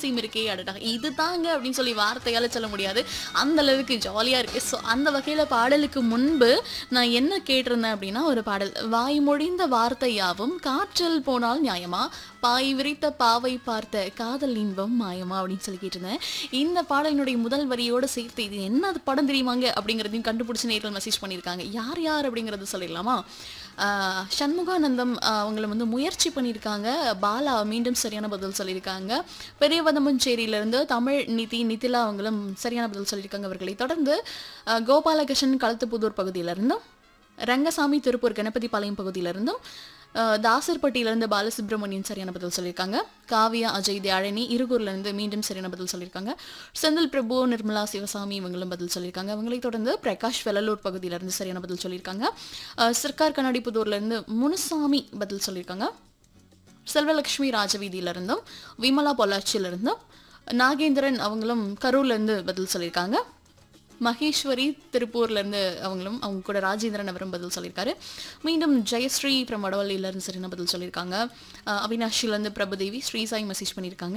சுவாரஸ்யம் இருக்கே அடடா இது தாங்க அப்படின்னு சொல்லி வார்த்தையால சொல்ல முடியாது அந்த அளவுக்கு ஜாலியா இருக்கு ஸோ அந்த வகையில பாடலுக்கு முன்பு நான் என்ன கேட்டிருந்தேன் அப்படின்னா ஒரு பாடல் வாய் மொழிந்த வார்த்தையாவும் காற்றில் போனால் நியாயமா பாய் விரித்த பாவை பார்த்த காதல் இன்பம் மாயமா அப்படின்னு சொல்லி கேட்டிருந்தேன் இந்த பாடலினுடைய முதல் வரியோட சேர்த்து இது என்ன படம் தெரியுமாங்க அப்படிங்கிறதையும் கண்டுபிடிச்சு நேரில் மெசேஜ் பண்ணியிருக்காங்க யார் யார் அப்படிங்கறது சொல்லிடலாமா ஆஹ் சண்முகானந்தம் ஆஹ் அவங்கள வந்து முயற்சி பண்ணியிருக்காங்க பாலா மீண்டும் சரியான பதில் சொல்லியிருக்காங்க பெரியவதமஞ்சேரியிலிருந்து தமிழ் நிதி நிதிலா அவங்களும் சரியான பதில் சொல்லியிருக்காங்க அவர்களை தொடர்ந்து ஆஹ் கோபாலகிருஷ்ணன் களத்துப்புதூர் பகுதியிலிருந்தும் ரங்கசாமி திருப்பூர் கணபதி பாளையம் பகுதியிலிருந்தும் அஹ், தாசர்பட்டியிலிருந்து பாலசுப்ரமணியன் சரியான பதில் சொல்லியிருக்காங்க காவியா அஜய் தியாழினி இருகூர்லேருந்து மீண்டும் சரியான பதில் சொல்லியிருக்காங்க செந்தில் பிரபு நிர்மலா சிவசாமி இவங்களும் பதில் சொல்லியிருக்காங்க அவங்களை தொடர்ந்து பிரகாஷ் வெள்ளலூர் பகுதியிலிருந்து சரியான பதில் சொல்லியிருக்காங்க அஹ், சிற்கார் கண்ணாடிப்புதூர்லேருந்து முனுசாமி பதில் சொல்லியிருக்காங்க செல்வலட்சுமி ராஜவீதியிலிருந்தும் விமலா பொள்ளாச்சியிலிருந்தும் நாகேந்திரன் அவங்களும் கரூர்லேருந்து பதில் சொல்லியிருக்காங்க மகேஸ்வரி திருப்பூர்லேருந்து அவங்களும் அவங்க கூட ராஜேந்திரன் அவரும் பதில் சொல்லியிருக்காரு மீண்டும் ஜெயஸ்ரீ ஃப்ரம் வடவள்ளியிலேருந்து சரியான பதில் சொல்லியிருக்காங்க அஹ் அவினாஷிலேருந்து பிரபுதேவி ஸ்ரீசாய் மெசேஜ் பண்ணியிருக்காங்க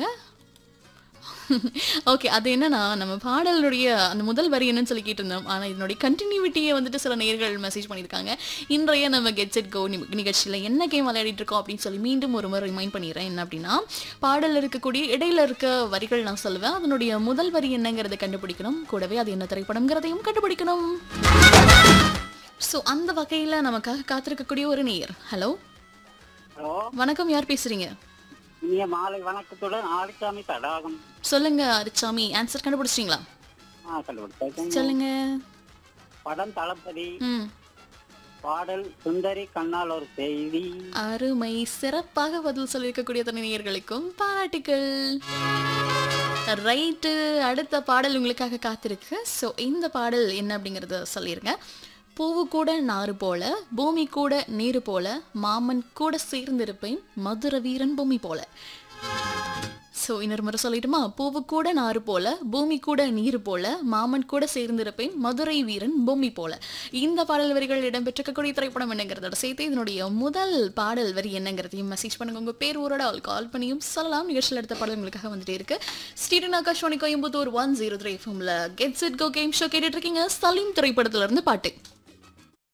ஓகே அது என்னன்னா நம்ம பாடலுடைய அந்த முதல் வரி என்னன்னு சொல்லி கேட்டிருந்தோம் ஆனால் இதனுடைய கண்டினியூட்டியை வந்துட்டு சில நேர்கள் மெசேஜ் பண்ணியிருக்காங்க இன்றைய நம்ம கெட்ஸ் இட் கோ நிகழ்ச்சியில் என்ன கேம் விளையாடிட்டு இருக்கோம் அப்படின்னு சொல்லி மீண்டும் ஒரு முறை ரிமைண்ட் பண்ணிடுறேன் என்ன அப்படின்னா பாடலில் இருக்கக்கூடிய இடையில இருக்க வரிகள் நான் சொல்லுவேன் அதனுடைய முதல் வரி என்னங்கிறத கண்டுபிடிக்கணும் கூடவே அது என்ன திரைப்படம்ங்கிறதையும் கண்டுபிடிக்கணும் ஸோ அந்த வகையில் நமக்காக காத்திருக்கக்கூடிய ஒரு நேர் ஹலோ ஹலோ வணக்கம் யார் பேசுறீங்க இனிய மாலை வணக்கத்துடன் ஆடிச்சாமி தடாகம் சொல்லுங்க அரிச்சாமி ஆன்சர் கண்டுபிடிச்சிட்டீங்களா ஆ கண்டுபிடிச்சேன் சொல்லுங்க படம் தளபதி ம் பாடல் சுந்தரி கண்ணால் ஒரு செய்தி அருமை சிறப்பாக பதில் சொல்லியிருக்கக்கூடிய தனிநேயர்களுக்கும் பாராட்டுக்கள் ரைட்டு அடுத்த பாடல் உங்களுக்காக காத்திருக்கு ஸோ இந்த பாடல் என்ன அப்படிங்கறத சொல்லிருங்க பூவு கூட நாறு போல பூமி கூட நீரு போல மாமன் கூட சேர்ந்திருப்பேன் மதுர வீரன் பூமி போல ஸோ இன்னொரு முறை சொல்லிட்டுமா பூவு கூட நாறு போல பூமி கூட நீர் போல மாமன் கூட சேர்ந்திருப்பேன் மதுரை வீரன் பூமி போல இந்த பாடல் வரிகள் இடம்பெற்றிருக்கக்கூடிய திரைப்படம் என்னங்கிறதோட சேர்த்து இதனுடைய முதல் பாடல் வரி என்னங்கிறதையும் மெசேஜ் பண்ணுங்க உங்க பேர் ஊரோட அவள் கால் பண்ணியும் சொல்லலாம் நிகழ்ச்சியில் எடுத்த பாடல் உங்களுக்காக வந்துட்டே இருக்கு stay tuned Akashvani Coimbatore one zero three எஃப்எம்ல gets it go game show கேட்டுட்டு இருக்கீங்க சலீம் திரைப்படத்துல இருந்து பாட்டு